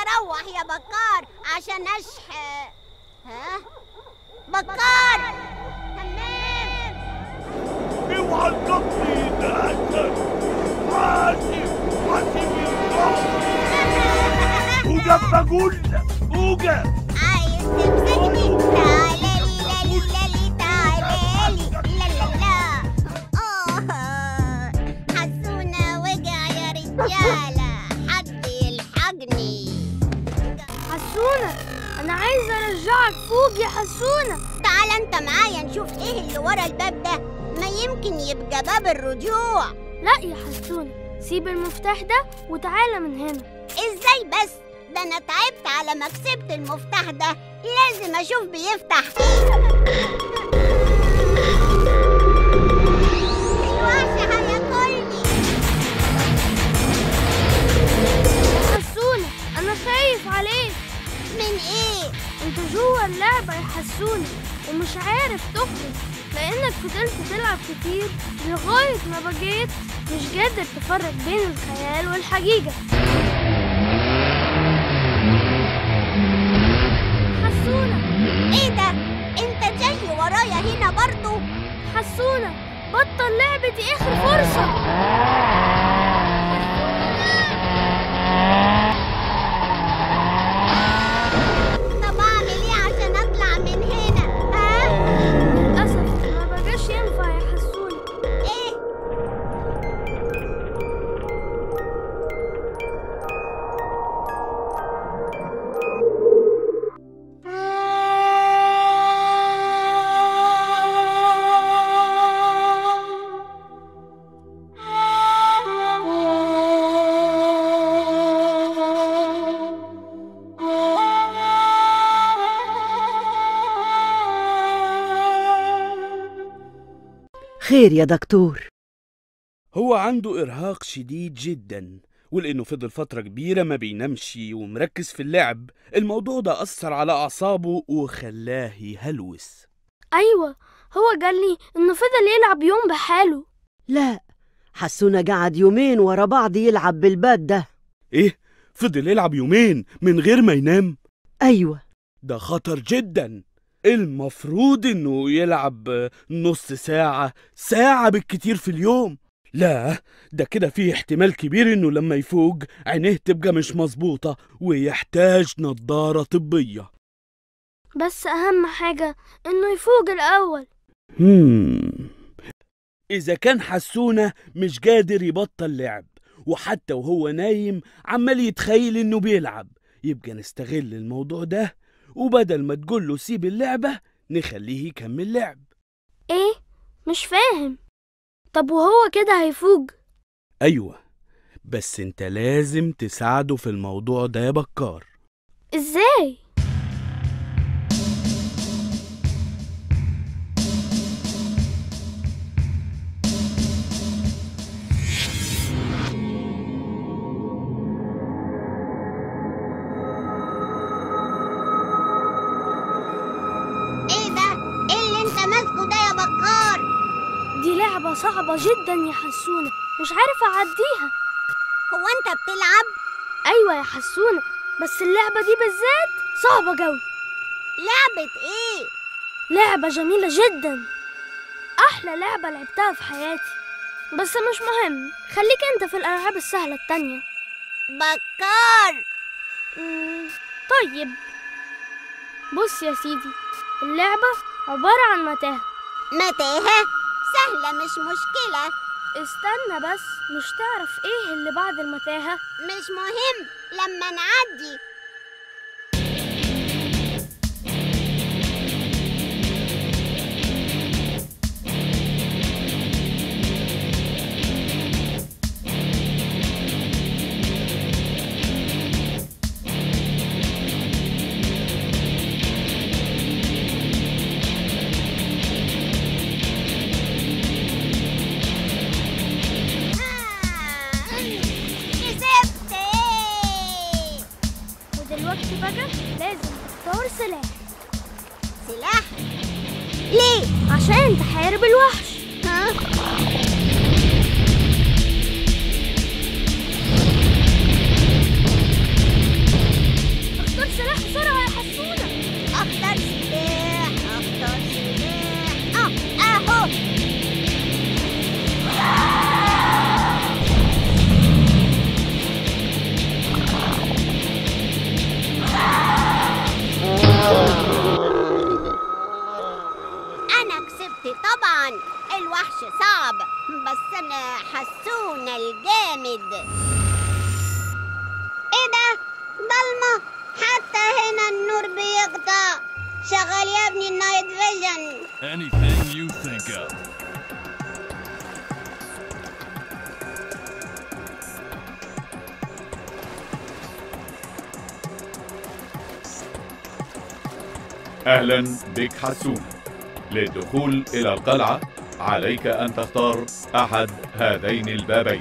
اروح يا بكار عشان اشح ها بكار تمام اوعى تقضي ده حاسب حاسب اوجا بقول لك اوجا عايز تمسكني تعالى لي لا لي تعالى لي لا لا لا آه حسونا وجع يا رجالة حد يلحقني حسونة أنا عايزة أرجعك فوق يا حسونة تعال انت معايا نشوف ايه اللي ورا الباب ده ما يمكن يبقى باب الرجوع لا يا حسونة سيب المفتاح ده وتعالى من هنا ازاي بس ده انا تعبت على ما كسبت المفتاح ده لازم اشوف بيفتح ايه الوحش هياكلني حسونة أنا خايف عليك من ايه أنت جوه اللعبة يا حسونة ومش عارف تخرج لأنك فضلت تلعب كتير لغاية ما بقيت مش قادر تفرق بين الخيال والحقيقة حسونة ايه ده انت جاي ورايا هنا برضو حسونة بطل لعبة دي آخر فرصة طب اعمل ايه عشان اطلع من هنا ها للأسف ما بقاش ينفع يا حسونة ايه خير يا دكتور هو عنده إرهاق شديد جدا ولأنه فضل فترة كبيرة ما بينامش ومركز في اللعب الموضوع ده أثر على أعصابه وخلاه يهلوس أيوة هو قال لي إنه فضل يلعب يوم بحاله لا حسونا قعد يومين ورا بعض يلعب بالباب ده إيه؟ فضل يلعب يومين من غير ما ينام؟ أيوة ده خطر جدا المفروض إنه يلعب نص ساعة ساعة بالكتير في اليوم لا ده كده فيه احتمال كبير إنه لما يفوق عينيه تبقى مش مظبوطة ويحتاج نظارة طبية بس أهم حاجة إنه يفوق الأول هم. إذا كان حسونة مش قادر يبطل لعب وحتى وهو نايم عمال يتخيل إنه بيلعب يبقى نستغل الموضوع ده وبدل ما تقوله سيب اللعبة نخليه يكمل لعب إيه؟ مش فاهم طب وهو كده هيفوق أيوة بس انت لازم تساعده في الموضوع ده يا بكار إزاي؟ ايه ده ايه اللي انت ماسكه ده يا بكار دي لعبة صعبة جدا يا حسونة مش عارفة أعديها هو انت بتلعب أيوة يا حسونة بس اللعبة دي بالذات صعبة جوي لعبة ايه لعبة جميلة جدا أحلى لعبة لعبتها في حياتي بس مش مهم خليك أنت في الألعاب السهلة التانية بكار مم، طيب بص يا سيدي اللعبة عبارة عن متاهة متاهة سهلة مش مشكلة استنى بس مش تعرف ايه اللي بعد المتاهة مش مهم لما نعدي آه، كسبت إيه؟ ودلوقتي بقى لازم تختار سلاح سلاح ليه عشان تحارب الوحش ها أنا حسون الجامد إيه ده؟ ضلمة حتى هنا النور بيقطع شغل يا ابني النايت فيجن Anything you think of. أهلا بك حسون للدخول إلى القلعة عليك أن تختار أحد هذين البابين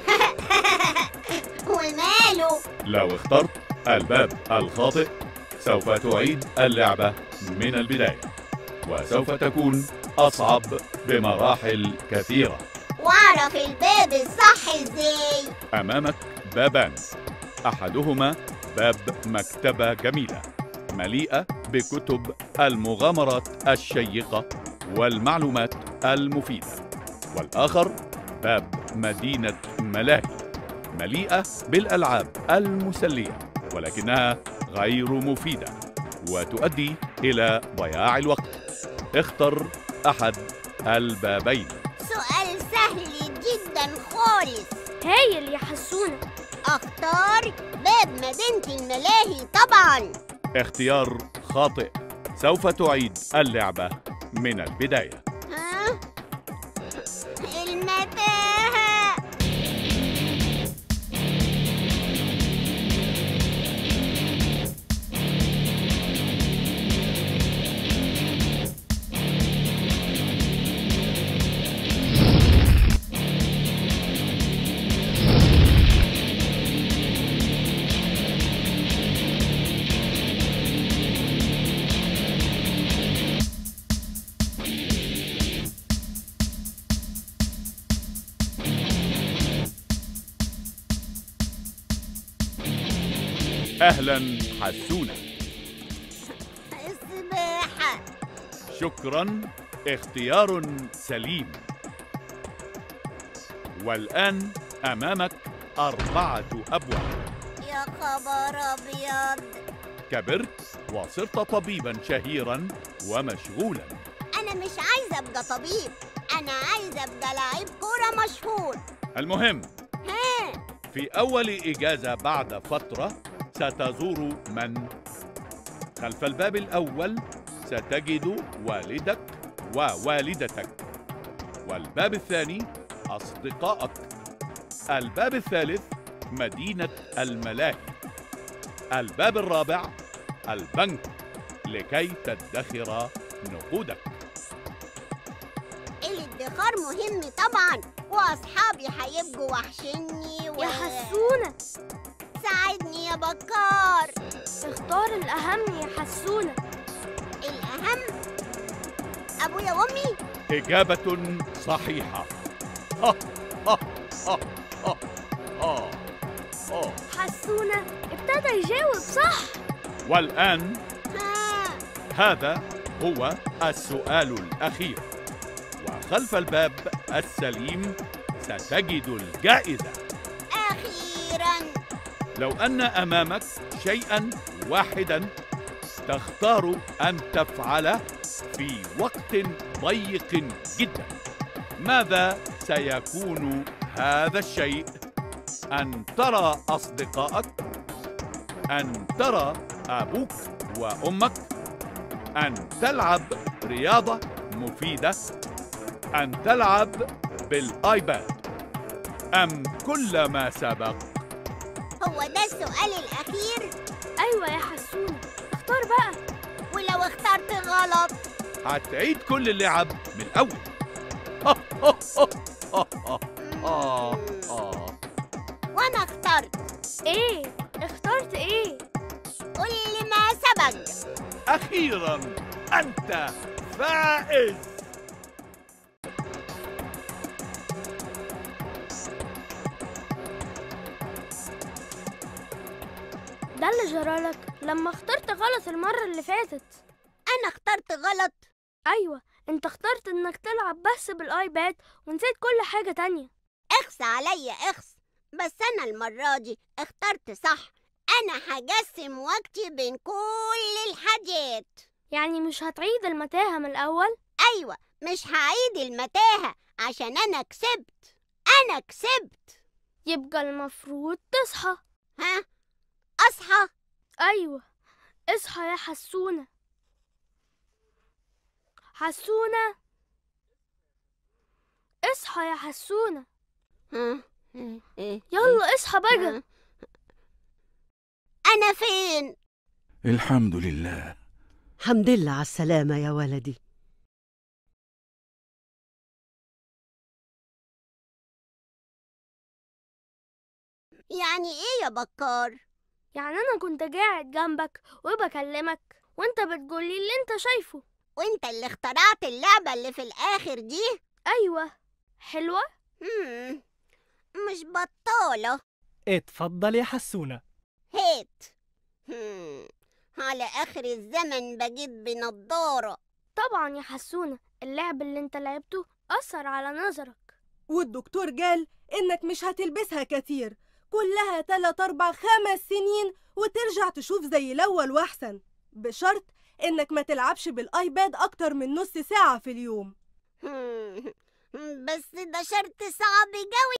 وماله لو اخترت الباب الخاطئ سوف تعيد اللعبة من البداية وسوف تكون أصعب بمراحل كثيرة واعرف الباب الصح ازاي أمامك بابان أحدهما باب مكتبة جميلة مليئة بكتب المغامرات الشيقة والمعلومات المفيدة والآخر باب مدينة ملاهي مليئة بالألعاب المسلية ولكنها غير مفيدة وتؤدي إلى ضياع الوقت اختر أحد البابين سؤال سهل جدا خالص هايل يا حسونة اختار باب مدينة الملاهي طبعا اختيار خاطئ سوف تعيد اللعبة من البداية ها المتاهة أهلا حسونة السباحة شكرا اختيار سليم والآن أمامك أربعة أبواب يا خبر أبيض كبرت وصرت طبيبا شهيرا ومشغولا أنا مش عايزة أبقى طبيب أنا عايزة أبقى لعيب كورة مشهور المهم ها في أول إجازة بعد فترة ستزور من؟ خلف الباب الأول ستجد والدك ووالدتك والباب الثاني أصدقائك الباب الثالث مدينة الملاهي الباب الرابع البنك لكي تدخر نقودك الادخار مهم طبعا وأصحابي هيبقوا وحشني و... يا حسونة ساعدني يا بكار اختار الأهم يا حسونة الأهم أبويا وأمي إجابة صحيحة ها ها ها ها ها ها حسونة ابتدى يجاوب صح والآن ها هذا هو السؤال الأخير وخلف الباب السليم ستجد الجائزة أخيرا لو أن أمامك شيئا واحدا تختار أن تفعله في وقت ضيق جدا ماذا سيكون هذا الشيء أن ترى أصدقائك أن ترى أبوك وأمك أن تلعب رياضة مفيدة أن تلعب بالآيباد أم كل ما سبق هو ده السؤال الأخير أيوة يا حسونة اختار بقى ولو اخترت غلط هتعيد كل اللعب من الأول آه آه آه آه آه آه وأنا اخترت ايه اخترت ايه كل ما سبق أخيرا أنت فائز ده اللي جرالك لما اخترت غلط المرة اللي فاتت أنا اخترت غلط أيوة انت اخترت انك تلعب بس بالايباد ونسيت كل حاجة تانية اخس عليا اخس بس أنا المرة دي اخترت صح أنا هقسم وقتي بين كل الحاجات يعني مش هتعيد المتاهة من الأول أيوة مش هعيد المتاهة عشان أنا كسبت أنا كسبت يبقى المفروض تصحى ها أصحى أيوة اصحى يا حسونة حسونة اصحى يا حسونة ها إيه، إيه، يلا اصحى بقى ها. أنا فين الحمد لله حمد لله على السلامة يا ولدي يعني إيه يا بكار يعني أنا كنت قاعد جنبك وبكلمك وانت بتقولي اللي انت شايفه وانت اللي اخترعت اللعبة اللي في الآخر دي أيوة حلوة مم. مش بطالة اتفضل يا حسونة هيت مم. على آخر الزمن بجيب بنضارة طبعا يا حسونة اللعب اللي انت لعبته أثر على نظرك والدكتور قال إنك مش هتلبسها كتير كلها تلات أربع خمس سنين وترجع تشوف زي الأول وأحسن بشرط إنك ما تلعبش بالآيباد أكتر من نص ساعة في اليوم مم. بس ده شرط صعب جوي